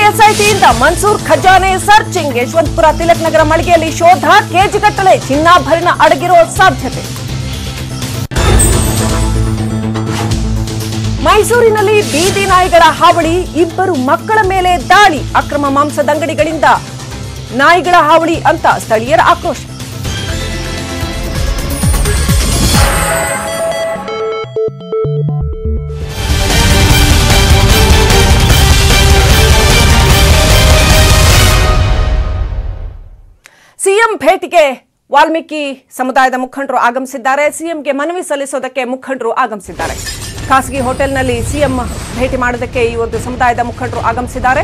ಎಸ್ಐಟಿಯಿಂದ ಮನ್ಸೂರ್ ಖಜಾನೆ ಸರ್ಚಿಂಗ್ ಯಶವಂತಪುರ ತಿಲಕ್ ನಗರ ಮಳಿಗೆಯಲ್ಲಿ ಶೋಧ ಕೆಜಿಗಟ್ಟಲೆ ಚಿನ್ನಾಭರಣ ಅಡಗಿರೋ ಸಾಧ್ಯತೆ ಮೈಸೂರಿನಲ್ಲಿ ಬೀದಿ ನಾಯಿಗಳ ಹಾವಳಿ ಇಬ್ಬರು ಮಕ್ಕಳ ಮೇಲೆ ದಾಳಿ ಅಕ್ರಮ ಮಾಂಸದಂಗಡಿಗಳಿಂದ ನಾಯಿಗಳ ಹಾವಳಿ ಅಂತ ಸ್ಥಳೀಯರ ಆಕ್ರೋಶ ಸಿಎಂ ಭೇಟಿಗೆ ವಾಲ್ಮೀಕಿ ಸಮುದಾಯದ ಮುಖಂಡರು ಆಗಮಿಸಿದ್ದಾರೆ ಸಿಎಂಗೆ ಮನವಿ ಸಲ್ಲಿಸೋದಕ್ಕೆ ಮುಖಂಡರು ಆಗಮಿಸಿದ್ದಾರೆ ಖಾಸಗಿ ಹೋಟೆಲ್ನಲ್ಲಿ ಸಿಎಂ ಭೇಟಿ ಮಾಡೋದಕ್ಕೆ ಈ ಒಂದು ಸಮುದಾಯದ ಮುಖಂಡರು ಆಗಮಿಸಿದ್ದಾರೆ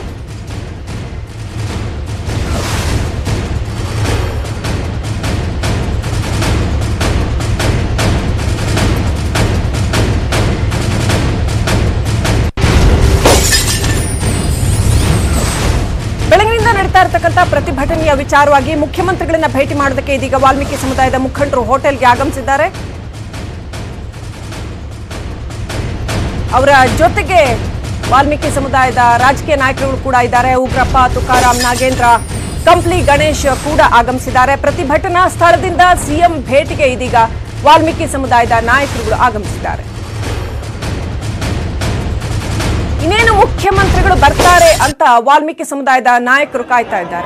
ಬೆಳಗಿನಿಂದ ನಡೀತಾ ಇರತಕ್ಕಂಥ ಪ್ರತಿಭಟನೆಯ ವಿಚಾರವಾಗಿ ಮುಖ್ಯಮಂತ್ರಿಗಳನ್ನ ಭೇಟಿ ಮಾಡೋದಕ್ಕೆ ಇದೀಗ ವಾಲ್ಮೀಕಿ ಸಮುದಾಯದ ಮುಖಂಡರು ಹೋಟೆಲ್ಗೆ ಆಗಮಿಸಿದ್ದಾರೆ ಅವರ ಜೊತೆಗೆ ವಾಲ್ಮೀಕಿ ಸಮುದಾಯದ ರಾಜಕೀಯ ನಾಯಕರುಗಳು ಕೂಡ ಇದ್ದಾರೆ ಉಗ್ರಪ್ಪ ತುಕಾರಾಂ ನಾಗೇಂದ್ರ ಕಂಪ್ಲಿ ಗಣೇಶ್ ಕೂಡ ಆಗಮಿಸಿದ್ದಾರೆ ಪ್ರತಿಭಟನಾ ಸ್ಥಳದಿಂದ ಸಿಎಂ ಭೇಟಿಗೆ ಇದೀಗ ವಾಲ್ಮೀಕಿ ಸಮುದಾಯದ ನಾಯಕರುಗಳು ಆಗಮಿಸಿದ್ದಾರೆ ಇನ್ನೇನು ಮುಖ್ಯಮಂತ್ರಿಗಳು ಬರ್ತಾರೆ ಅಂತ ವಾಲ್ಮೀಕಿ ಸಮುದಾಯದ ನಾಯಕರು ಕಾಯ್ತಾ ಇದ್ದಾರೆ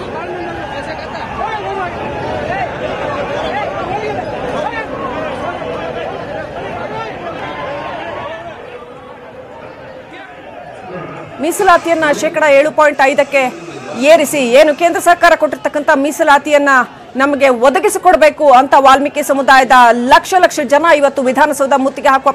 ಮೀಸಲಾತಿಯನ್ನ ಶೇಕಡ ಏಳು ಪಾಯಿಂಟ್ ಐದಕ್ಕೆ ಏರಿಸಿ ಏನು ಕೇಂದ್ರ ಸರ್ಕಾರ ಕೊಟ್ಟಿರ್ತಕ್ಕಂಥ ಮೀಸಲಾತಿಯನ್ನ ನಮಗೆ ಒದಗಿಸಿಕೊಡ್ಬೇಕು ಅಂತ ವಾಲ್ಮೀಕಿ ಸಮುದಾಯದ ಲಕ್ಷ ಲಕ್ಷ ಜನ ಇವತ್ತು ವಿಧಾನಸೌಧ ಮುತ್ತಿಗೆ ಹಾಕುವ